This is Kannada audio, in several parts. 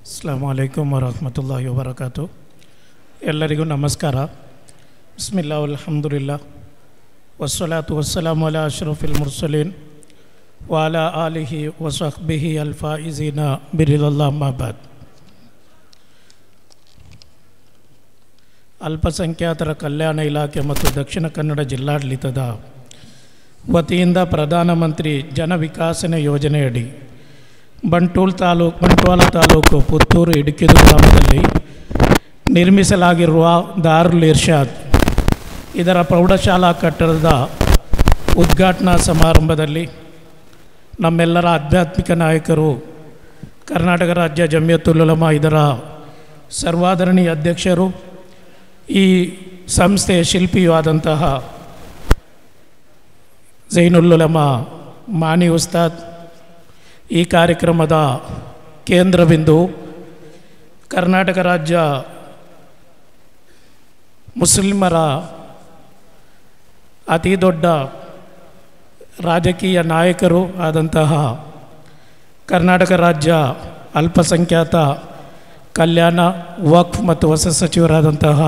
ಅಸ್ಲಾಂ ವಲೈಕುಮ್ ವರಹಮತುಲ್ಲಾಹಿ ವಬರಕಾತು ಎಲ್ಲರಿಗೂ ನಮಸ್ಕಾರ ಬಿಸ್ಮಿಲ್ಲಾ ಅಲ್ಹಮ್ದುಲಿಲ್ಲಾ ವಸ್ಸಲಾತು ವಸ್ಸಲಾಮು ಅಲಾ ಅಶ್ರಫಿಲ್ ಮುರ್ಸಲೀನ್ ವಾಲಾ ಆಲಿಹಿ ವಸಹ್ಬಿಹಿ ಅಲ್ಫಾಯಿಜೀನ ಬಿರಿಲಲ್ಲಾ ಮಾಬಾದ್ ಅಲ್ಪಸಂಖ್ಯಾತರ ಕಲ್ಯಾಣ ಇಲಾಖೆ ಮತ್ತು ದಕ್ಷಿಣ ಕನ್ನಡ ಜಿಲ್ಲಾಡಳಿತದ ವತಿಯಿಂದ ಪ್ರಧಾನಮಂತ್ರಿ ಜನ ವಿಕಾಸನ ಯೋಜನೆಯಡಿ ಬಂಟೂಲ್ ತಾಲೂಕು ಬಂಟ್ವಾಳ ತಾಲೂಕು ಪುತ್ತೂರು ಇಡುಕಿದು ಗ್ರಾಮದಲ್ಲಿ ನಿರ್ಮಿಸಲಾಗಿರುವ ದಾರುಲ್ ಇರ್ಷಾದ್ ಇದರ ಪ್ರೌಢಶಾಲಾ ಕಟ್ಟಡದ ಉದ್ಘಾಟನಾ ಸಮಾರಂಭದಲ್ಲಿ ನಮ್ಮೆಲ್ಲರ ಆಧ್ಯಾತ್ಮಿಕ ನಾಯಕರು ಕರ್ನಾಟಕ ರಾಜ್ಯ ಜಮಿಯತುಲ್ ಉಲಮಾ ಇದರ ಸರ್ವಾಧರಣೀಯ ಅಧ್ಯಕ್ಷರು ಈ ಸಂಸ್ಥೆಯ ಶಿಲ್ಪಿಯೂ ಆದಂತಹ ಜೈನುಲ್ಲುಲಮ ಮಾನಿ ಉಸ್ತಾದ್ ಈ ಕಾರ್ಯಕ್ರಮದ ಕೇಂದ್ರ ಬಿಂದು ಕರ್ನಾಟಕ ರಾಜ್ಯ ಮುಸ್ಲಿಮರ ಅತಿ ದೊಡ್ಡ ರಾಜಕೀಯ ನಾಯಕರು ಆದಂತಹ ಕರ್ನಾಟಕ ರಾಜ್ಯ ಅಲ್ಪಸಂಖ್ಯಾತ ಕಲ್ಯಾಣ ವಕ್ಫ್ ಮತ್ತು ಹೊಸ ಸಚಿವರಾದಂತಹ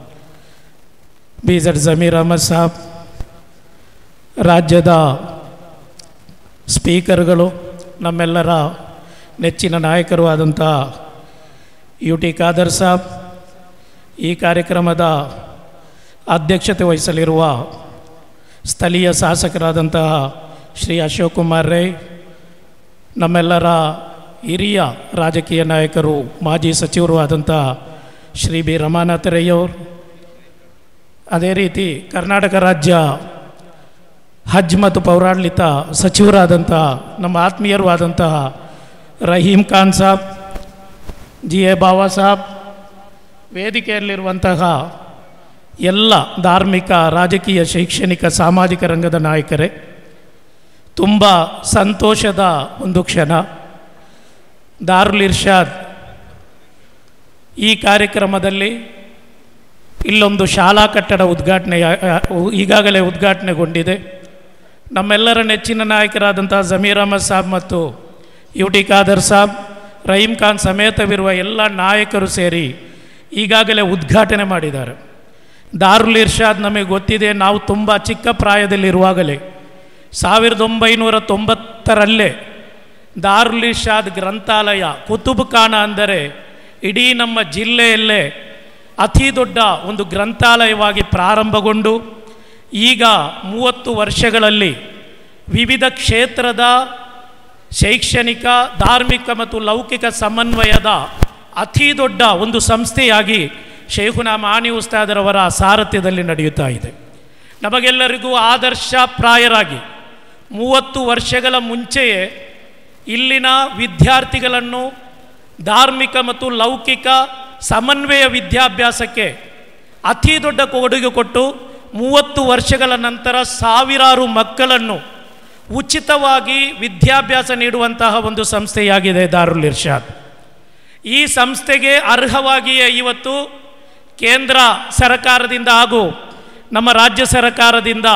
ಬಿ ಜಡ್ ಜಮೀರ್ ಅಹಮದ್ ಸಾಬ್ ರಾಜ್ಯದ ಸ್ಪೀಕರ್ಗಳು ನಮ್ಮೆಲ್ಲರ ನೆಚ್ಚಿನ ನಾಯಕರು ಆದಂಥ ಯು ಟಿ ಖಾದರ್ ಸಾಬ್ ಈ ಕಾರ್ಯಕ್ರಮದ ಅಧ್ಯಕ್ಷತೆ ವಹಿಸಲಿರುವ ಸ್ಥಳೀಯ ಶಾಸಕರಾದಂತಹ ಶ್ರೀ ಅಶೋಕ್ ಕುಮಾರ್ ರೈ ನಮ್ಮೆಲ್ಲರ ಹಿರಿಯ ರಾಜಕೀಯ ನಾಯಕರು ಮಾಜಿ ಸಚಿವರು ಆದಂಥ ಶ್ರೀ ಬಿ ರಮಾನಾಥ ರೈ ಅವರು ಅದೇ ರೀತಿ ಕರ್ನಾಟಕ ರಾಜ್ಯ ಹಜ್ ಮತ್ತು ಪೌರಾಡಳಿತ ಸಚಿವರಾದಂತಹ ನಮ್ಮ ಆತ್ಮೀಯರು ಆದಂತಹ ರಹೀಂ ಖಾನ್ ಸಾಬ್ ಜಿ ಎ ಬಾಬಾ ಸಾಬ್ ವೇದಿಕೆಯಲ್ಲಿರುವಂತಹ ಎಲ್ಲ ಧಾರ್ಮಿಕ ರಾಜಕೀಯ ಶೈಕ್ಷಣಿಕ ಸಾಮಾಜಿಕ ರಂಗದ ನಾಯಕರೇ ತುಂಬ ಸಂತೋಷದ ಒಂದು ಕ್ಷಣ ದಾರುಲ್ ಇರ್ಷಾದ್ ಈ ಕಾರ್ಯಕ್ರಮದಲ್ಲಿ ಇಲ್ಲೊಂದು ಶಾಲಾ ಕಟ್ಟಡ ಉದ್ಘಾಟನೆ ಈಗಾಗಲೇ ಉದ್ಘಾಟನೆಗೊಂಡಿದೆ ನಮ್ಮೆಲ್ಲರ ನೆಚ್ಚಿನ ನಾಯಕರಾದಂಥ ಜಮೀರ್ ಅಹಮದ್ ಸಾಬ್ ಮತ್ತು ಯು ಟಿ ಖಾದರ್ ಸಾಬ್ ರಹೀಂ ಖಾನ್ ಸಮೇತವಿರುವ ಎಲ್ಲ ನಾಯಕರು ಸೇರಿ ಈಗಾಗಲೇ ಉದ್ಘಾಟನೆ ಮಾಡಿದ್ದಾರೆ ದಾರುಲ್ ಇರ್ಷಾದ್ ನಮಗೆ ಗೊತ್ತಿದೆ ನಾವು ತುಂಬ ಚಿಕ್ಕ ಪ್ರಾಯದಲ್ಲಿರುವಾಗಲೇ ಸಾವಿರದ ಒಂಬೈನೂರ ತೊಂಬತ್ತರಲ್ಲೇ ದಾರುಲ್ ಇರ್ಷಾದ್ ಗ್ರಂಥಾಲಯ ಕುತುಬ್ ಖಾನ ಅಂದರೆ ಇಡೀ ನಮ್ಮ ಜಿಲ್ಲೆಯಲ್ಲೇ ಅತಿ ದೊಡ್ಡ ಒಂದು ಗ್ರಂಥಾಲಯವಾಗಿ ಪ್ರಾರಂಭಗೊಂಡು ಈಗ ಮೂವತ್ತು ವರ್ಷಗಳಲ್ಲಿ ವಿವಿಧ ಕ್ಷೇತ್ರದ ಶೈಕ್ಷಣಿಕ ಧಾರ್ಮಿಕ ಮತ್ತು ಲೌಕಿಕ ಸಮನ್ವಯದ ಅತಿ ದೊಡ್ಡ ಒಂದು ಸಂಸ್ಥೆಯಾಗಿ ಶೇಖುನಾ ಮಾನಿ ಉಸ್ತಾದರವರ ಸಾರಥ್ಯದಲ್ಲಿ ನಡೆಯುತ್ತಾ ಇದೆ ನಮಗೆಲ್ಲರಿಗೂ ಆದರ್ಶಪ್ರಾಯರಾಗಿ ಮೂವತ್ತು ವರ್ಷಗಳ ಮುಂಚೆಯೇ ಇಲ್ಲಿನ ವಿದ್ಯಾರ್ಥಿಗಳನ್ನು ಧಾರ್ಮಿಕ ಮತ್ತು ಲೌಕಿಕ ಸಮನ್ವಯ ವಿದ್ಯಾಭ್ಯಾಸಕ್ಕೆ ಅತಿ ದೊಡ್ಡ ಕೊಡುಗೆ ಕೊಟ್ಟು ಮೂವತ್ತು ವರ್ಷಗಳ ನಂತರ ಸಾವಿರಾರು ಮಕ್ಕಳನ್ನು ಉಚಿತವಾಗಿ ವಿದ್ಯಾಭ್ಯಾಸ ನೀಡುವಂತಹ ಒಂದು ಸಂಸ್ಥೆಯಾಗಿದೆ ದಾರುಲ್ ಇರ್ಷಾದ್ ಈ ಸಂಸ್ಥೆಗೆ ಅರ್ಹವಾಗಿಯೇ ಇವತ್ತು ಕೇಂದ್ರ ಸರ್ಕಾರದಿಂದ ಹಾಗೂ ನಮ್ಮ ರಾಜ್ಯ ಸರ್ಕಾರದಿಂದ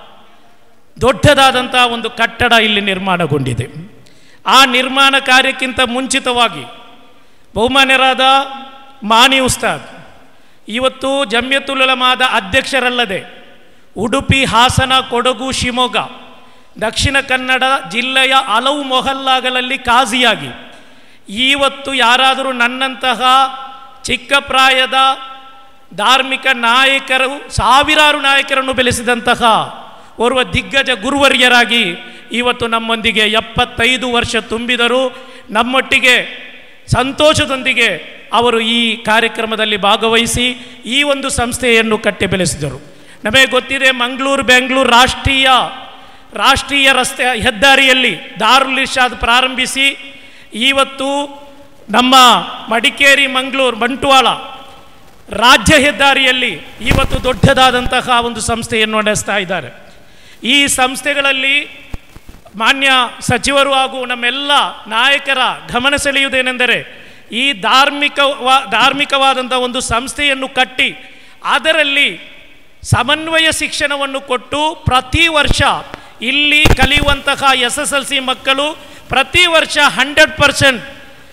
ದೊಡ್ಡದಾದಂಥ ಒಂದು ಕಟ್ಟಡ ಇಲ್ಲಿ ನಿರ್ಮಾಣಗೊಂಡಿದೆ ಆ ನಿರ್ಮಾಣ ಕಾರ್ಯಕ್ಕಿಂತ ಮುಂಚಿತವಾಗಿ ಬಹುಮಾನ್ಯರಾದ ಮಾನಿ ಉಸ್ತಾದ್ ಇವತ್ತು ಜಮ್ಯತುಲಮಾದ ಅಧ್ಯಕ್ಷರಲ್ಲದೆ ಉಡುಪಿ ಹಾಸನ ಕೊಡಗು ಶಿವಮೊಗ್ಗ ದಕ್ಷಿಣ ಕನ್ನಡ ಜಿಲ್ಲೆಯ ಹಲವು ಮೊಹಲ್ಲಾಗಳಲ್ಲಿ ಕಾಜಿಯಾಗಿ ಇವತ್ತು ಯಾರಾದರೂ ನನ್ನಂತಹ ಚಿಕ್ಕ ಪ್ರಾಯದ ಧಾರ್ಮಿಕ ನಾಯಕರು ಸಾವಿರಾರು ನಾಯಕರನ್ನು ಬೆಳೆಸಿದಂತಹ ಓರ್ವ ದಿಗ್ಗಜ ಗುರುವರ್ಯರಾಗಿ ಇವತ್ತು ನಮ್ಮೊಂದಿಗೆ ಎಪ್ಪತ್ತೈದು ವರ್ಷ ತುಂಬಿದರು ನಮ್ಮೊಟ್ಟಿಗೆ ಸಂತೋಷದೊಂದಿಗೆ ಅವರು ಈ ಕಾರ್ಯಕ್ರಮದಲ್ಲಿ ಭಾಗವಹಿಸಿ ಈ ಒಂದು ಸಂಸ್ಥೆಯನ್ನು ಕಟ್ಟಿ ಬೆಳೆಸಿದರು ನಮಗೆ ಗೊತ್ತಿದೆ ಮಂಗಳೂರು ಬೆಂಗಳೂರು ರಾಷ್ಟ್ರೀಯ ರಾಷ್ಟ್ರೀಯ ರಸ್ತೆ ಹೆದ್ದಾರಿಯಲ್ಲಿ ದಾರುಲ್ ಇರ್ಷಾದ್ ಪ್ರಾರಂಭಿಸಿ ಇವತ್ತು ನಮ್ಮ ಮಡಿಕೇರಿ ಮಂಗಳೂರು ಬಂಟ್ವಾಳ ರಾಜ್ಯ ಹೆದ್ದಾರಿಯಲ್ಲಿ ಇವತ್ತು ದೊಡ್ಡದಾದಂತಹ ಒಂದು ಸಂಸ್ಥೆಯನ್ನು ನಡೆಸ್ತಾ ಇದ್ದಾರೆ ಈ ಸಂಸ್ಥೆಗಳಲ್ಲಿ ಮಾನ್ಯ ಸಚಿವರು ಹಾಗೂ ನಮ್ಮೆಲ್ಲ ನಾಯಕರ ಗಮನ ಸೆಳೆಯುವುದೇನೆಂದರೆ ಈ ಧಾರ್ಮಿಕವಾ ಧಾರ್ಮಿಕವಾದಂಥ ಒಂದು ಸಂಸ್ಥೆಯನ್ನು ಕಟ್ಟಿ ಅದರಲ್ಲಿ ಸಮನ್ವಯ ಶಿಕ್ಷಣವನ್ನು ಕೊಟ್ಟು ಪ್ರತಿ ವರ್ಷ ಇಲ್ಲಿ ಕಲಿಯುವಂತಹ ಎಸ್ ಎಸ್ ಎಲ್ ಸಿ ಮಕ್ಕಳು ಪ್ರತಿ ವರ್ಷ ಹಂಡ್ರೆಡ್ ಪರ್ಸೆಂಟ್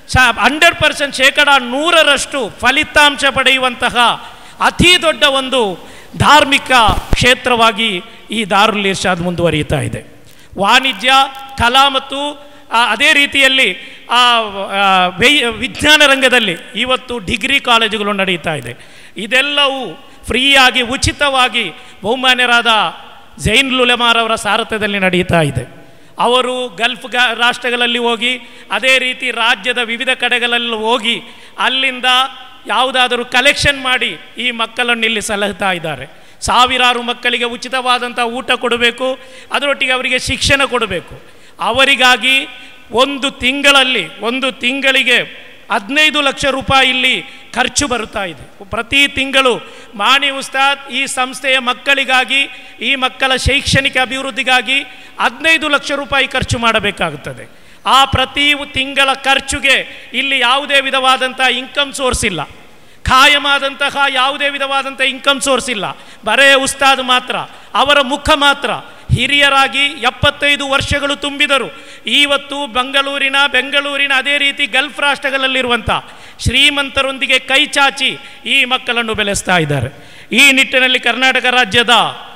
ಸ ಹಂಡ್ರೆಡ್ ಪರ್ಸೆಂಟ್ ಶೇಕಡ ನೂರರಷ್ಟು ಫಲಿತಾಂಶ ಪಡೆಯುವಂತಹ ಅತಿ ದೊಡ್ಡ ಒಂದು ಧಾರ್ಮಿಕ ಕ್ಷೇತ್ರವಾಗಿ ಈ ದಾರುಲ್ ಇರ್ಷಾದ್ ಮುಂದುವರಿಯುತ್ತಾ ಇದೆ ವಾಣಿಜ್ಯ ಕಲಾ ಮತ್ತು ಆ, ಅದೇ ರೀತಿಯಲ್ಲಿ ಆ, ಆ, ವೈ- ವಿಜ್ಞಾನ ರಂಗದಲ್ಲಿ ಇವತ್ತು ಡಿಗ್ರಿ ಕಾಲೇಜುಗಳು ನಡೀತಾ ಇದೆ ಇದೆಲ್ಲವೂ ಫ್ರೀಯಾಗಿ ಉಚಿತವಾಗಿ ಬಹುಮಾನ್ಯರಾದ ಜೈನ್ ಲುಲೆಮಾರ್ ಅವರ ಸಾರಥ್ಯದಲ್ಲಿ ನಡೀತಾ ಇದೆ ಅವರು ಗಲ್ಫ್ ಗ ರಾಷ್ಟ್ರಗಳಲ್ಲಿ ಹೋಗಿ ಅದೇ ರೀತಿ ರಾಜ್ಯದ ವಿವಿಧ ಕಡೆಗಳಲ್ಲಿ ಹೋಗಿ ಅಲ್ಲಿಂದ ಯಾವುದಾದರೂ ಕಲೆಕ್ಷನ್ ಮಾಡಿ ಈ ಮಕ್ಕಳನ್ನು ಇಲ್ಲಿ ಸಲಹುತ್ತಾ ಇದ್ದಾರೆ ಸಾವಿರಾರು ಮಕ್ಕಳಿಗೆ ಉಚಿತವಾದಂಥ ಊಟ ಕೊಡಬೇಕು ಅದರೊಟ್ಟಿಗೆ ಅವರಿಗೆ ಶಿಕ್ಷಣ ಕೊಡಬೇಕು ಅವರಿಗಾಗಿ ಒಂದು ತಿಂಗಳಲ್ಲಿ ಒಂದು ತಿಂಗಳಿಗೆ ಹದಿನೈದು ಲಕ್ಷ ರೂಪಾಯಿ ಇಲ್ಲಿ ಖರ್ಚು ಬರುತ್ತಾ ಇದೆ ಪ್ರತಿ ತಿಂಗಳು ಮಾಣಿ ಉಸ್ತಾದ್ ಈ ಸಂಸ್ಥೆಯ ಮಕ್ಕಳಿಗಾಗಿ ಈ ಮಕ್ಕಳ ಶೈಕ್ಷಣಿಕ ಅಭಿವೃದ್ಧಿಗಾಗಿ ಹದಿನೈದು ಲಕ್ಷ ರೂಪಾಯಿ ಖರ್ಚು ಮಾಡಬೇಕಾಗುತ್ತದೆ ಆ ಪ್ರತಿ ತಿಂಗಳ ಖರ್ಚುಗೆ ಇಲ್ಲಿ ಯಾವುದೇ ವಿಧವಾದಂಥ ಇನ್ಕಮ್ ಸೋರ್ಸ್ ಇಲ್ಲ ಖಾಯಮಾದಂತಹ ಯಾವುದೇ ವಿಧವಾದಂಥ ಇನ್ಕಮ್ ಸೋರ್ಸ್ ಇಲ್ಲ ಬರೇ ಉಸ್ತಾದ್ ಮಾತ್ರ ಅವರ ಮುಖ ಮಾತ್ರ ಹಿರಿಯರಾಗಿ ಎಪ್ಪತ್ತೈದು ವರ್ಷಗಳು ತುಂಬಿದರು ಇವತ್ತು ಬೆಂಗಳೂರಿನ ಬೆಂಗಳೂರಿನ ಅದೇ ರೀತಿ ಗಲ್ಫ್ ರಾಷ್ಟ್ರಗಳಲ್ಲಿರುವಂಥ ಶ್ರೀಮಂತರೊಂದಿಗೆ ಕೈ ಚಾಚಿ ಈ ಮಕ್ಕಳನ್ನು ಬೆಳೆಸ್ತಾ ಇದ್ದಾರೆ ಈ ನಿಟ್ಟಿನಲ್ಲಿ ಕರ್ನಾಟಕ ರಾಜ್ಯದ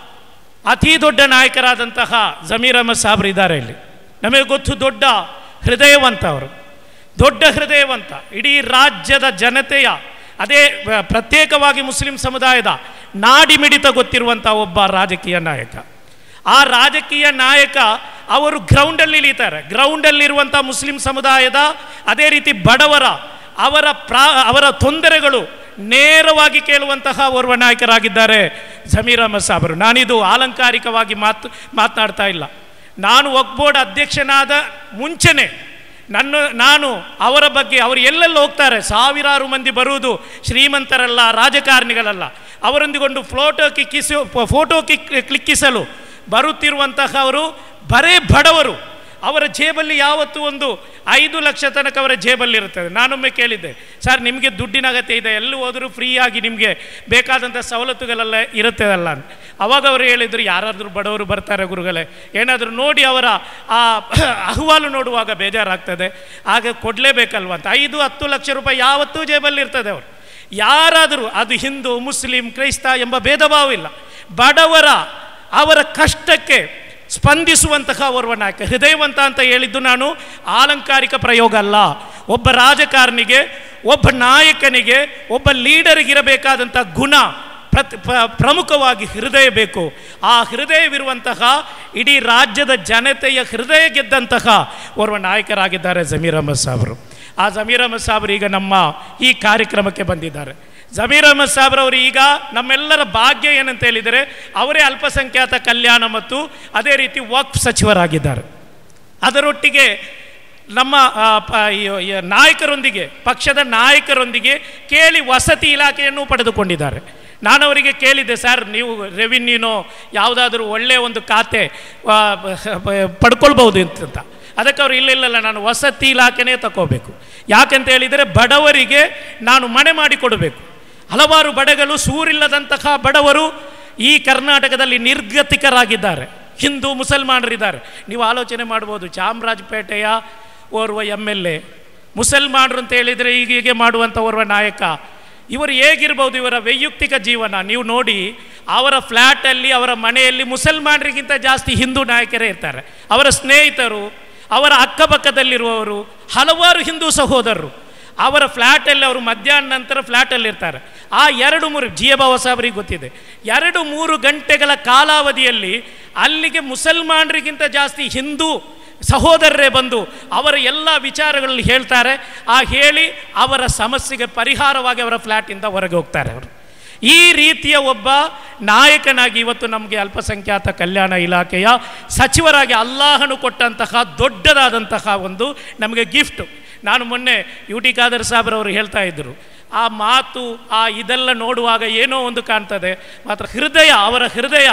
ಅತಿ ದೊಡ್ಡ ನಾಯಕರಾದಂತಹ ಜಮೀರ್ ಅಹಮದ್ ಸಾಬ್ರು ಇದ್ದಾರೆ ಇಲ್ಲಿ ನಮಗೆ ಗೊತ್ತು ದೊಡ್ಡ ಹೃದಯವಂತ ಅವರು ದೊಡ್ಡ ಹೃದಯವಂತ ಇಡೀ ರಾಜ್ಯದ ಜನತೆಯ ಅದೇ ಆ, ಪ್ರತ್ಯೇಕವಾಗಿ ಮುಸ್ಲಿಂ ಸಮುದಾಯದ ನಾಡಿಮಿಡಿತ ಗೊತ್ತಿರುವಂಥ ಒಬ್ಬ ರಾಜಕೀಯ ನಾಯಕ ಆ ರಾಜಕೀಯ ನಾಯಕ ಅವರು ಗ್ರೌಂಡಲ್ಲಿ ಇಳಿತಾರೆ ಗ್ರೌಂಡಲ್ಲಿರುವಂಥ ಮುಸ್ಲಿಂ ಸಮುದಾಯದ ಅದೇ ರೀತಿ ಬಡವರ ಅವರ ಪ್ರಾ ಅವರ ತೊಂದರೆಗಳು ನೇರವಾಗಿ ಕೇಳುವಂತಹ ಓರ್ವ ನಾಯಕರಾಗಿದ್ದಾರೆ ಜಮೀರ್ ಅಹಮದ್ ಸಾಬರು ನಾನಿದು ಆಲಂಕಾರಿಕವಾಗಿ ಮಾತು ಮಾತನಾಡ್ತಾ ಇಲ್ಲ ನಾನು ವಕ್ ಬೋರ್ಡ್ ಅಧ್ಯಕ್ಷನಾದ ಮುಂಚೆನೆ ನನ್ನ ನಾನು ಅವರ ಬಗ್ಗೆ ಅವರು ಎಲ್ಲೆಲ್ಲಿ ಹೋಗ್ತಾರೆ ಸಾವಿರಾರು ಮಂದಿ ಬರುವುದು ಶ್ರೀಮಂತರಲ್ಲ ರಾಜಕಾರಣಿಗಳಲ್ಲ ಅವರೊಂದಿಗೊಂದು ಫ್ಲೋಟೋ ಕಿಕ್ಕಿಸಿ ಫೋಟೋ ಕಿಕ್ ಕ್ಲಿಕ್ಕಿಸಲು ಬರುತ್ತಿರುವಂತಹ ಅವರು ಬರೇ ಬಡವರು ಅವರ ಜೇಬಲ್ಲಿ ಯಾವತ್ತೂ ಒಂದು ಐದು ಲಕ್ಷ ತನಕ ಅವರ ಜೇಬಲ್ಲಿ ಇರುತ್ತದೆ ನಾನೊಮ್ಮೆ ಕೇಳಿದ್ದೆ ಸರ್ ನಿಮಗೆ ದುಡ್ಡಿನ ಅಗತ್ಯ ಇದೆ ಎಲ್ಲಿ ಹೋದರೂ ಫ್ರೀಯಾಗಿ ನಿಮಗೆ ಬೇಕಾದಂಥ ಸವಲತ್ತುಗಳೆಲ್ಲ ಇರುತ್ತದಲ್ಲ ಅಂತ ಅವಾಗ ಅವರು ಹೇಳಿದರು ಯಾರಾದರೂ ಬಡವರು ಬರ್ತಾರೆ ಗುರುಗಳೇ ಏನಾದರೂ ನೋಡಿ ಅವರ ಆ ಅಹವಾಲು ನೋಡುವಾಗ ಬೇಜಾರಾಗ್ತದೆ ಆಗ ಕೊಡಲೇಬೇಕಲ್ವ ಅಂತ ಐದು ಹತ್ತು ಲಕ್ಷ ರೂಪಾಯಿ ಯಾವತ್ತೂ ಜೇಬಲ್ಲಿ ಇರ್ತದೆ ಅವರು ಯಾರಾದರೂ ಅದು ಹಿಂದೂ ಮುಸ್ಲಿಂ ಕ್ರೈಸ್ತ ಎಂಬ ಭೇದ ಭಾವ ಇಲ್ಲ ಬಡವರ ಅವರ ಕಷ್ಟಕ್ಕೆ ಸ್ಪಂದಿಸುವಂತಹ ಓರ್ವ ನಾಯಕ ಹೃದಯವಂತ ಅಂತ ಹೇಳಿದ್ದು ನಾನು ಆಲಂಕಾರಿಕ ಪ್ರಯೋಗ ಅಲ್ಲ ಒಬ್ಬ ರಾಜಕಾರಣಿಗೆ ಒಬ್ಬ ನಾಯಕನಿಗೆ ಒಬ್ಬ ಲೀಡರಿಗಿರಬೇಕಾದಂಥ ಗುಣ ಪ್ರತ್ ಪ್ರ- ಪ್ರಮುಖವಾಗಿ ಹೃದಯ ಬೇಕು ಆ ಹೃದಯವಿರುವಂತಹ ಇಡೀ ರಾಜ್ಯದ ಜನತೆಯ ಹೃದಯ ಗೆದ್ದಂತಹ ಓರ್ವ ನಾಯಕರಾಗಿದ್ದಾರೆ ಜಮೀರ್ ಅಹಮದ್ ಸಾಬರು ಆ ಜಮೀರ್ ಅಹಮದ್ ಸಾಬರು ಈಗ ನಮ್ಮ ಈ ಕಾರ್ಯಕ್ರಮಕ್ಕೆ ಬಂದಿದ್ದಾರೆ ಜಮೀರ್ ಅಹಮದ್ ಸಾಬ್ರವರು ಈಗ ನಮ್ಮೆಲ್ಲರ ಭಾಗ್ಯ ಏನಂತ ಹೇಳಿದರೆ ಅವರೇ ಅಲ್ಪಸಂಖ್ಯಾತ ಕಲ್ಯಾಣ ಮತ್ತು ಅದೇ ರೀತಿ ವಕ್ಫ್ ಸಚಿವರಾಗಿದ್ದಾರೆ ಅದರೊಟ್ಟಿಗೆ ನಮ್ಮ ಆ, ಪ- ಈ- ಈ ನಾಯಕರೊಂದಿಗೆ ಪಕ್ಷದ ನಾಯಕರೊಂದಿಗೆ ಕೇಳಿ ವಸತಿ ಇಲಾಖೆಯನ್ನು ಪಡೆದುಕೊಂಡಿದ್ದಾರೆ ನಾನು ಅವರಿಗೆ ಕೇಳಿದ್ದೆ ಸರ್ ನೀವು ರೆವಿನ್ಯೂನೋ ಯಾವುದಾದ್ರೂ ಒಳ್ಳೆಯ ಒಂದು ಖಾತೆ ಆ, ಬ- ಪಡ್ಕೊಳ್ಬೋದು ಅಂತ ಅದಕ್ಕೆ ಅವರು ಇಲ್ಲ ಇಲ್ಲ ಇಲ್ಲ, ನಾನು ವಸತಿ ಇಲಾಖೆನೇ ತಗೋಬೇಕು ಯಾಕೆಂತ ಹೇಳಿದರೆ ಬಡವರಿಗೆ ನಾನು ಮನೆ ಮಾಡಿಕೊಡಬೇಕು ಹಲವಾರು ಬಡಗಳು ಸೂರಿಲ್ಲದಂತಹ ಬಡವರು ಈ ಕರ್ನಾಟಕದಲ್ಲಿ ನಿರ್ಗತಿಕರಾಗಿದ್ದಾರೆ ಹಿಂದೂ ಮುಸಲ್ಮಾನರಿದ್ದಾರೆ ನೀವು ಆಲೋಚನೆ ಮಾಡ್ಬೋದು ಚಾಮರಾಜಪೇಟೆಯ ಓರ್ವ ಎಮ್ ಎಲ್ ಎ ಮುಸಲ್ಮಾನರು ಅಂತ ಹೇಳಿದರೆ ಈಗ ಹೀಗೆ ಮಾಡುವಂಥ ಓರ್ವ ನಾಯಕ ಇವರು ಹೇಗಿರ್ಬೋದು ಇವರ ವೈಯಕ್ತಿಕ ಜೀವನ ನೀವು ನೋಡಿ ಅವರ ಫ್ಲ್ಯಾಟಲ್ಲಿ ಅವರ ಮನೆಯಲ್ಲಿ ಮುಸಲ್ಮಾನರಿಗಿಂತ ಜಾಸ್ತಿ ಹಿಂದೂ ನಾಯಕರೇ ಇರ್ತಾರೆ ಅವರ ಸ್ನೇಹಿತರು ಅವರ ಅಕ್ಕಪಕ್ಕದಲ್ಲಿರುವವರು ಹಲವಾರು ಹಿಂದೂ ಸಹೋದರರು ಅವರ ಫ್ಲ್ಯಾಟಲ್ಲಿ ಅವರು ಮಧ್ಯಾಹ್ನ ನಂತರ ಫ್ಲ್ಯಾಟಲ್ಲಿ ಇರ್ತಾರೆ ಆ ಎರಡು ಮೂರು ಜಿ ಎ ಬಾಬಾ ಸಾಹೇಬರಿಗೆ ಗೊತ್ತಿದೆ ಎರಡು ಮೂರು ಗಂಟೆಗಳ ಕಾಲಾವಧಿಯಲ್ಲಿ ಅಲ್ಲಿಗೆ ಮುಸಲ್ಮಾನರಿಗಿಂತ ಜಾಸ್ತಿ ಹಿಂದೂ ಸಹೋದರರೇ ಬಂದು ಅವರ ಎಲ್ಲ ವಿಚಾರಗಳಲ್ಲಿ ಹೇಳ್ತಾರೆ ಆ ಹೇಳಿ ಅವರ ಸಮಸ್ಯೆಗೆ ಪರಿಹಾರವಾಗಿ ಅವರ ಫ್ಲ್ಯಾಟಿಂದ ಹೊರಗೆ ಹೋಗ್ತಾರೆ ಅವರು ಈ ರೀತಿಯ ಒಬ್ಬ ನಾಯಕನಾಗಿ ಇವತ್ತು ನಮಗೆ ಅಲ್ಪಸಂಖ್ಯಾತ ಕಲ್ಯಾಣ ಇಲಾಖೆಯ ಸಚಿವರಾಗಿ ಅಲ್ಲಾಹನು ಕೊಟ್ಟಂತಹ ದೊಡ್ಡದಾದಂತಹ ಒಂದು ನಮಗೆ ಗಿಫ್ಟು ನಾನು ಮೊನ್ನೆ ಯು ಟಿ ಖಾದರ್ ಸಾಬ್ರವರು ಹೇಳ್ತಾ ಇದ್ದರು ಆ ಮಾತು ಆ ಇದೆಲ್ಲ ನೋಡುವಾಗ ಏನೋ ಒಂದು ಕಾಣ್ತದೆ ಮಾತ್ರ ಹೃದಯ ಅವರ ಹೃದಯ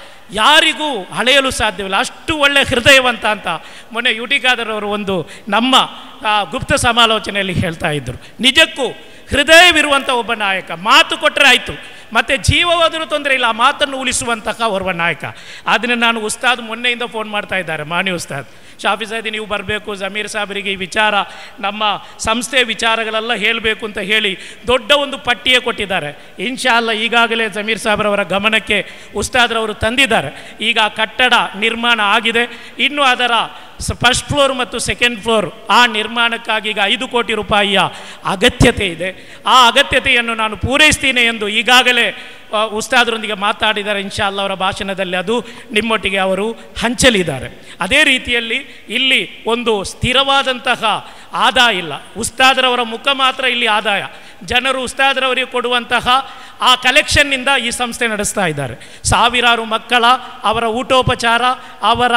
ಯಾರಿಗೂ ಹಳೆಯಲು ಸಾಧ್ಯವಿಲ್ಲ ಅಷ್ಟು ಒಳ್ಳೆ ಹೃದಯವಂತ ಅಂತ ಮೊನ್ನೆ ಯು ಟಿ ಖಾದರ್ ಅವರು ಒಂದು ನಮ್ಮ ಆ, ಗುಪ್ತ ಸಮಾಲೋಚನೆಯಲ್ಲಿ ಹೇಳ್ತಾ ಇದ್ದರು ನಿಜಕ್ಕೂ ಹೃದಯವಿರುವಂಥ ಒಬ್ಬ ನಾಯಕ ಮಾತು ಕೊಟ್ಟರೆ ಆಯಿತು ಮತ್ತು ಜೀವ ಹೋದರೂ ತೊಂದರೆ ಇಲ್ಲ ಆ ಮಾತನ್ನು ಉಳಿಸುವಂತಹ ಓರ್ವ ನಾಯಕ ಅದನ್ನು ನಾನು ಉಸ್ತಾದ್ ಮೊನ್ನೆಯಿಂದ ಫೋನ್ ಮಾಡ್ತಾ ಇದ್ದಾರೆ ಮಾನಿ ಉಸ್ತಾದ್ ಶಾಫಿ ಸಾದಿ ನೀವು ಬರಬೇಕು ಜಮೀರ್ ಸಾಬರಿಗೆ ಈ ವಿಚಾರ ನಮ್ಮ ಸಂಸ್ಥೆಯ ವಿಚಾರಗಳೆಲ್ಲ ಹೇಳಬೇಕು ಅಂತ ಹೇಳಿ ದೊಡ್ಡ ಒಂದು ಪಟ್ಟಿಯೇ ಕೊಟ್ಟಿದ್ದಾರೆ ಇನ್ಶಾ ಅಲ್ಲ ಈಗಾಗಲೇ ಜಮೀರ್ ಸಾಬ್ರವರ ಗಮನಕ್ಕೆ ಉಸ್ತಾದ್ರವರು ತಂದಿದ್ದಾರೆ ಈಗ ಆ ಕಟ್ಟಡ ನಿರ್ಮಾಣ ಆಗಿದೆ ಇನ್ನು ಅದರ ಫಸ್ಟ್ ಫ್ಲೋರ್ ಮತ್ತು ಸೆಕೆಂಡ್ ಫ್ಲೋರ್ ಆ ನಿರ್ಮಾಣಕ್ಕಾಗಿ ಈಗ ಐದು ಕೋಟಿ ರೂಪಾಯಿಯ ಅಗತ್ಯತೆ ಇದೆ ಆ ಅಗತ್ಯತೆಯನ್ನು ನಾನು ಪೂರೈಸ್ತೀನಿ ಎಂದು ಈಗಾಗಲೇ ಆ, ಉಸ್ತಾದರೊಂದಿಗೆ ಮಾತಾಡಿದ್ದಾರೆ ಇನ್ಶಾ ಅಲ್ಲ ಅವರ ಭಾಷಣದಲ್ಲಿ ಅದು ನಿಮ್ಮೊಟ್ಟಿಗೆ ಅವರು ಹಂಚಲಿದ್ದಾರೆ ಅದೇ ರೀತಿಯಲ್ಲಿ ಇಲ್ಲಿ ಒಂದು ಸ್ಥಿರವಾದಂತಹ ಆದಾಯ ಇಲ್ಲ ಉಸ್ತಾದರವರ ಮುಖ ಮಾತ್ರ ಇಲ್ಲಿ ಆದಾಯ ಜನರು ಉಸ್ತಾದರವರಿಗೆ ಕೊಡುವಂತಹ ಆ ಕಲೆಕ್ಷನ್ನಿಂದ ಈ ಸಂಸ್ಥೆ ನಡೆಸ್ತಾ ಇದ್ದಾರೆ ಸಾವಿರಾರು ಮಕ್ಕಳ ಅವರ ಊಟೋಪಚಾರ ಅವರ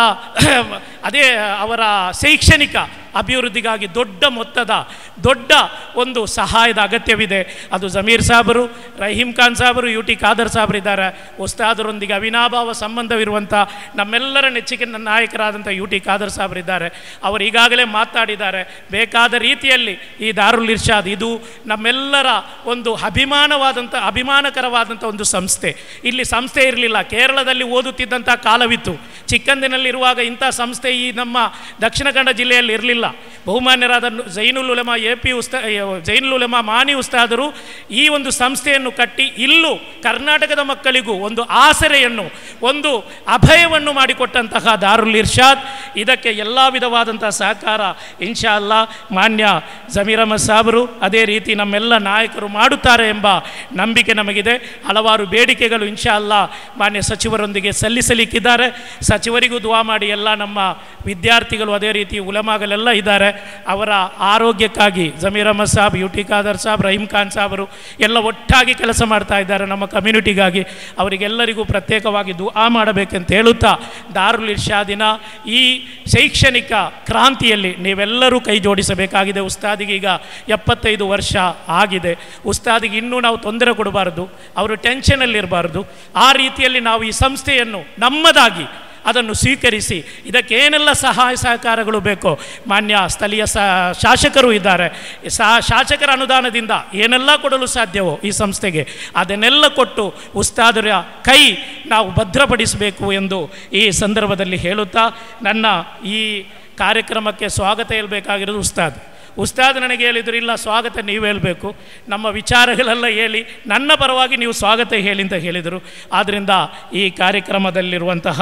ಅದೇ ಅವರ ಶೈಕ್ಷಣಿಕ ಅಭಿವೃದ್ಧಿಗಾಗಿ ದೊಡ್ಡ ಮೊತ್ತದ ದೊಡ್ಡ ಒಂದು ಸಹಾಯದ ಅಗತ್ಯವಿದೆ ಅದು ಜಮೀರ್ ಸಾಬರು ರಹೀಂ ಖಾನ್ ಸಾಬರು ಯು ಟಿ ಖಾದರ್ ಸಾಬರಿದ್ದಾರೆ ಉಸ್ತಾದರೊಂದಿಗೆ ಅವಿನಾಭಾವ ಸಂಬಂಧವಿರುವಂಥ ನಮ್ಮೆಲ್ಲರ ನೆಚ್ಚಿನ ನಾಯಕರಾದಂಥ ಯು ಟಿ ಖಾದರ್ ಸಾಬರಿದ್ದಾರೆ ಅವರು ಈಗಾಗಲೇ ಮಾತಾಡಿದ್ದಾರೆ ಬೇಕಾದ ರೀತಿಯಲ್ಲಿ ಈ ದಾರುಲ್ ಇರ್ಷಾದ್ ಇದು ನಮ್ಮೆಲ್ಲರ ಒಂದು ಅಭಿಮಾನವಾದಂಥ ಅಭಿಮಾನಕರವಾದಂಥ ಒಂದು ಸಂಸ್ಥೆ ಇಲ್ಲಿ ಸಂಸ್ಥೆ ಇರಲಿಲ್ಲ ಕೇರಳದಲ್ಲಿ ಓದುತ್ತಿದ್ದಂಥ ಕಾಲವಿತ್ತು ಚಿಕ್ಕಂದಿನಲ್ಲಿರುವಾಗ ಇಂಥ ಸಂಸ್ಥೆ ಈ ನಮ್ಮ ದಕ್ಷಿಣ ಕನ್ನಡ ಜಿಲ್ಲೆಯಲ್ಲಿ ಇರಲಿಲ್ಲ ಬಹುಮಾನ್ಯರಾದ ನು- ಜೈನುಲ್ ಉಲೆಮಾ ಎ ಪಿ ಉಸ್ತಾ ಜೈನುಲ್ ಉಲೆಮಾ ಮಾನಿ ಉಸ್ತಾದರು ಈ ಒಂದು ಸಂಸ್ಥೆಯನ್ನು ಕಟ್ಟಿ ಇಲ್ಲೂ ಕರ್ನಾಟಕದ ಮಕ್ಕಳಿಗೂ ಒಂದು ಆಸರೆಯನ್ನು ಒಂದು ಅಭಯವನ್ನು ಮಾಡಿಕೊಟ್ಟಂತಹ ದಾರುಲ್ ಇರ್ಷಾದ್ ಇದಕ್ಕೆ ಎಲ್ಲ ವಿಧವಾದಂತಹ ಸಹಕಾರ ಇನ್ಶಾ ಅಲ್ಲ ಮಾನ್ಯ ಜಮೀರ್ ಅಹಮದ್ ಸಾಬರು ಅದೇ ರೀತಿ ನಮ್ಮೆಲ್ಲ ನಾಯಕರು ಮಾಡುತ್ತಾರೆ ಎಂಬ ನಂಬಿಕೆ ನಮಗಿದೆ ಹಲವಾರು ಬೇಡಿಕೆಗಳು ಇನ್ಶಾ ಅಲ್ಲ ಮಾನ್ಯ ಸಚಿವರೊಂದಿಗೆ ಸಲ್ಲಿಸಲಿಕ್ಕಿದ್ದಾರೆ ಸಚಿವರಿಗೂ ದುವಾ ಮಾಡಿ ಎಲ್ಲ ನಮ್ಮ ವಿದ್ಯಾರ್ಥಿಗಳು ಅದೇ ರೀತಿ ಉಲಮಾಗಲೆಲ್ಲ ಇದ್ದಾರೆ ಅವರ ಆರೋಗ್ಯಕ್ಕಾಗಿ ಜಮೀರ್ ಅಹಮದ್ ಸಾಬ್ ಯು ಟಿ ಖಾದರ್ ಸಾಬ್ ರಹೀಂ ಖಾನ್ ಸಾಬರು ಎಲ್ಲ ಒಟ್ಟಾಗಿ ಕೆಲಸ ಮಾಡ್ತಾ ಇದ್ದಾರೆ ನಮ್ಮ ಕಮ್ಯುನಿಟಿಗಾಗಿ ಅವರಿಗೆಲ್ಲರಿಗೂ ಪ್ರತ್ಯೇಕವಾಗಿ ದುಆ ಮಾಡಬೇಕಂತ ಹೇಳುತ್ತಾ ದಾರುಲ್ ಇರ್ಷಾದಿನ ಈ ಶೈಕ್ಷಣಿಕ ಕ್ರಾಂತಿಯಲ್ಲಿ ನೀವೆಲ್ಲರೂ ಕೈ ಜೋಡಿಸಬೇಕಾಗಿದೆ ಉಸ್ತಾದಿಗೆ ಈಗ ಎಪ್ಪತ್ತೈದು ವರ್ಷ ಆಗಿದೆ ಉಸ್ತಾದಿಗೆ ಇನ್ನೂ ನಾವು ತೊಂದರೆ ಕೊಡಬಾರ್ದು ಅವರು ಟೆನ್ಷನಲ್ಲಿರಬಾರ್ದು ಆ ರೀತಿಯಲ್ಲಿ ನಾವು ಈ ಸಂಸ್ಥೆಯನ್ನು ನಮ್ಮದಾಗಿ ಅದನ್ನು ಸ್ವೀಕರಿಸಿ ಇದಕ್ಕೇನೆಲ್ಲ ಸಹಾಯ ಸಹಕಾರಗಳು ಬೇಕೋ ಮಾನ್ಯ ಸ್ಥಳೀಯ ಸ ಶಾಸಕರು ಇದ್ದಾರೆ ಸಾ ಶಾಸಕರ ಅನುದಾನದಿಂದ ಏನೆಲ್ಲ ಕೊಡಲು ಸಾಧ್ಯವೋ ಈ ಸಂಸ್ಥೆಗೆ ಅದನ್ನೆಲ್ಲ ಕೊಟ್ಟು ಉಸ್ತಾದರ ಕೈ ನಾವು ಭದ್ರಪಡಿಸಬೇಕು ಎಂದು ಈ ಸಂದರ್ಭದಲ್ಲಿ ಹೇಳುತ್ತಾ ನನ್ನ ಈ ಕಾರ್ಯಕ್ರಮಕ್ಕೆ ಸ್ವಾಗತ ಹೇಳಬೇಕಾಗಿರೋದು ಉಸ್ತಾದ್ ಉಸ್ತಾದ್ ನನಗೆ ಹೇಳಿದ್ರು ಇಲ್ಲ ಸ್ವಾಗತ ನೀವು ಹೇಳಬೇಕು ನಮ್ಮ ವಿಚಾರಗಳೆಲ್ಲ ಹೇಳಿ ನನ್ನ ಪರವಾಗಿ ನೀವು ಸ್ವಾಗತ ಹೇಳಿ ಅಂತ ಹೇಳಿದರು ಆದ್ದರಿಂದ ಈ ಕಾರ್ಯಕ್ರಮದಲ್ಲಿರುವಂತಹ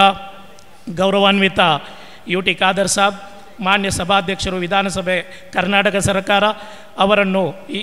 ಗೌರವಾನ್ವಿತ ಯು ಟಿ ಖಾದರ್ ಸಾಬ್ ಮಾನ್ಯ ಸಭಾಧ್ಯಕ್ಷರು ವಿಧಾನಸಭೆ ಕರ್ನಾಟಕ ಸರ್ಕಾರ ಅವರನ್ನು ಈ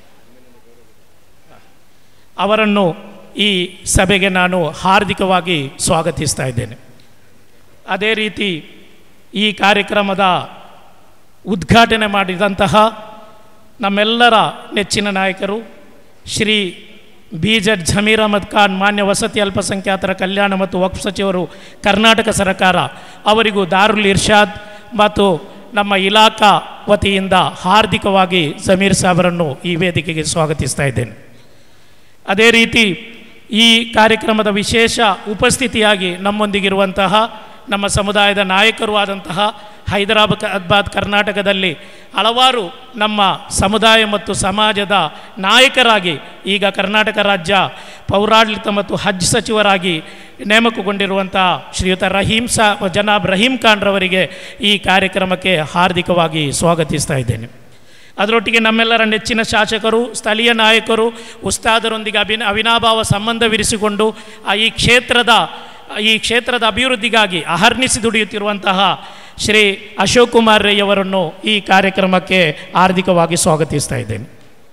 ಅವರನ್ನು ಈ ಸಭೆಗೆ ನಾನು ಹಾರ್ದಿಕವಾಗಿ ಸ್ವಾಗತಿಸ್ತಾ ಇದ್ದೇನೆ ಅದೇ ರೀತಿ ಈ ಕಾರ್ಯಕ್ರಮದ ಉದ್ಘಾಟನೆ ಮಾಡಿದಂತಹ ನಮ್ಮೆಲ್ಲರ ನೆಚ್ಚಿನ ನಾಯಕರು ಶ್ರೀ ಬಿ ಜಡ್ ಜಮೀರ್ ಅಹಮದ್ ಖಾನ್ ಮಾನ್ಯ ವಸತಿ ಅಲ್ಪಸಂಖ್ಯಾತರ ಕಲ್ಯಾಣ ಮತ್ತು ವಕ್ಫ್ ಸಚಿವರು ಕರ್ನಾಟಕ ಸರ್ಕಾರ ಅವರಿಗೂ ದಾರುಲ್ ಇರ್ಷಾದ್ ಮತ್ತು ನಮ್ಮ ಇಲಾಖಾ ವತಿಯಿಂದ ಹಾರ್ದಿಕವಾಗಿ ಜಮೀರ್ ಸಾಬರನ್ನು ಈ ವೇದಿಕೆಗೆ ಸ್ವಾಗತಿಸ್ತಾ ಇದ್ದೇನೆ ಅದೇ ರೀತಿ ಈ ಕಾರ್ಯಕ್ರಮದ ವಿಶೇಷ ಉಪಸ್ಥಿತಿಯಾಗಿ ನಮ್ಮೊಂದಿಗಿರುವಂತಹ ನಮ್ಮ ಸಮುದಾಯದ ನಾಯಕರು ಆದಂತಹ ಹೈದರಾಬಾದ್ ಕರ್ನಾಟಕದಲ್ಲಿ ಹಲವಾರು ನಮ್ಮ ಸಮುದಾಯ ಮತ್ತು ಸಮಾಜದ ನಾಯಕರಾಗಿ ಈಗ ಕರ್ನಾಟಕ ರಾಜ್ಯ ಪೌರಾಡಳಿತ ಮತ್ತು ಹಜ್ ಸಚಿವರಾಗಿ ನೇಮಕಗೊಂಡಿರುವಂಥ ಶ್ರೀಯುತ ರಹೀಂ ಸಾ ಜನಾಬ್ ರಹೀಂ ಖಾನ್ರವರಿಗೆ ಈ ಕಾರ್ಯಕ್ರಮಕ್ಕೆ ಹಾರ್ದಿಕವಾಗಿ ಸ್ವಾಗತಿಸ್ತಾ ಇದ್ದೇನೆ ಅದರೊಟ್ಟಿಗೆ ನಮ್ಮೆಲ್ಲರ ನೆಚ್ಚಿನ ಶಾಸಕರು ಸ್ಥಳೀಯ ನಾಯಕರು ಉಸ್ತಾದರೊಂದಿಗೆ ಅಭಿನ ಅವಿನಾಭಾವ ಸಂಬಂಧವಿರಿಸಿಕೊಂಡು ಆ ಈ ಕ್ಷೇತ್ರದ ಈ ಕ್ಷೇತ್ರದ ಅಭಿವೃದ್ಧಿಗಾಗಿ ಅಹರ್ನಿಸಿ ದುಡಿಯುತ್ತಿರುವಂತಹ ಶ್ರೀ ಅಶೋಕ್ ಕುಮಾರ್ ರೈ ಅವರನ್ನು ಈ ಕಾರ್ಯಕ್ರಮಕ್ಕೆ ಹಾರ್ದಿಕವಾಗಿ ಸ್ವಾಗತಿಸ್ತಾ ಇದ್ದೇನೆ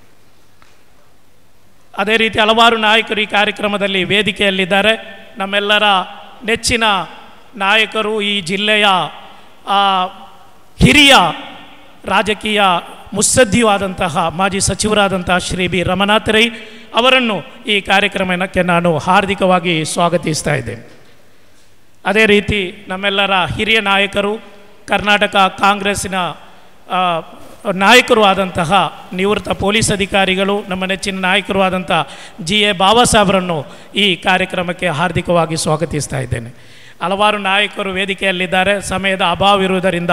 ಅದೇ ರೀತಿ ಹಲವಾರು ನಾಯಕರು ಈ ಕಾರ್ಯಕ್ರಮದಲ್ಲಿ ವೇದಿಕೆಯಲ್ಲಿದ್ದಾರೆ ನಮ್ಮೆಲ್ಲರ ನೆಚ್ಚಿನ ನಾಯಕರು ಈ ಜಿಲ್ಲೆಯ ಆ, ಹಿರಿಯ ರಾಜಕೀಯ ಮುತ್ಸದ್ದಿಯೂ ಆದಂತಹ ಮಾಜಿ ಸಚಿವರಾದಂತಹ ಶ್ರೀ ಬಿ ರಮನಾಥ್ ರೈ ಅವರನ್ನು ಈ ಕಾರ್ಯಕ್ರಮಕ್ಕೆ ನಾನು ಹಾರ್ದಿಕವಾಗಿ ಸ್ವಾಗತಿಸ್ತಾ ಇದ್ದೇನೆ ಅದೇ ರೀತಿ ನಮ್ಮೆಲ್ಲರ ಹಿರಿಯ ನಾಯಕರು ಕರ್ನಾಟಕ ಕಾಂಗ್ರೆಸ್ಸಿನ ಆ, ನಾಯಕರು ಆದಂತಹ ನಿವೃತ್ತ ಪೊಲೀಸ್ ಅಧಿಕಾರಿಗಳು ನಮ್ಮ ನೆಚ್ಚಿನ ನಾಯಕರು ಆದಂಥ ಜಿ ಎ ಬಾಬಾ ಸಾಹೇಬರನ್ನು ಈ ಕಾರ್ಯಕ್ರಮಕ್ಕೆ ಹಾರ್ದಿಕವಾಗಿ ಸ್ವಾಗತಿಸ್ತಾ ಇದ್ದೇನೆ ಹಲವಾರು ನಾಯಕರು ವೇದಿಕೆಯಲ್ಲಿದ್ದಾರೆ ಸಮಯದ ಅಭಾವ ಇರುವುದರಿಂದ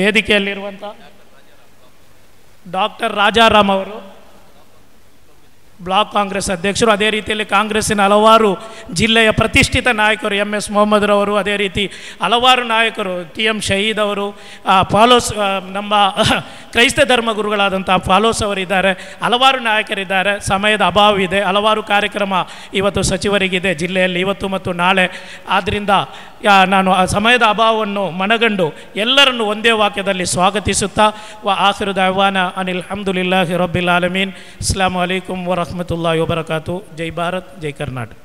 ವೇದಿಕೆಯಲ್ಲಿರುವಂಥ ಡಾಕ್ಟರ್ ರಾಜಾರಾಮ್ ಅವರು ಬ್ಲಾಕ್ ಕಾಂಗ್ರೆಸ್ ಅಧ್ಯಕ್ಷರು ಅದೇ ರೀತಿಯಲ್ಲಿ ಕಾಂಗ್ರೆಸ್ಸಿನ ಹಲವಾರು ಜಿಲ್ಲೆಯ ಪ್ರತಿಷ್ಠಿತ ನಾಯಕರು ಎಮ್ ಎಸ್ ಮೊಹಮ್ಮದ್ರವರು ಅದೇ ರೀತಿ ಹಲವಾರು ನಾಯಕರು ಟಿ ಎಂ ಶಹೀದ್ ಅವರು ಆ, ಫಾಲೋಸ್ ಆ, ನಮ್ಮ ಕ್ರೈಸ್ತ ಧರ್ಮ ಗುರುಗಳಾದಂಥ ಫಾಲೋಸ್ ಅವರಿದ್ದಾರೆ ಹಲವಾರು ನಾಯಕರಿದ್ದಾರೆ ಸಮಯದ ಅಭಾವವಿದೆ ಹಲವಾರು ಕಾರ್ಯಕ್ರಮ ಇವತ್ತು ಸಚಿವರಿಗಿದೆ ಜಿಲ್ಲೆಯಲ್ಲಿ ಇವತ್ತು ಮತ್ತು ನಾಳೆ ಆದ್ದರಿಂದ ಯಾ ನಾನು ಆ ಸಮಯದ ಅಭಾವವನ್ನು ಮನಗಂಡು ಎಲ್ಲರನ್ನು ಒಂದೇ ವಾಕ್ಯದಲ್ಲಿ ಸ್ವಾಗತಿಸುತ್ತಾ ವ ಆಖಿರು ದವಾನ ಅನಿಲ್ ಅಹಮದುಲ್ಲಾಹಿ ರಬ್ಬಿಲ್ ಆಲಮೀನ್ ಅಸ್ಲಾಂ ವಲೈಕುಮ್ ವರಹಮತುಲ್ಲಾಹಿ ವಬರಕಾತು ಜೈ ಭಾರತ್ ಜೈ ಕರ್ನಾಟಕ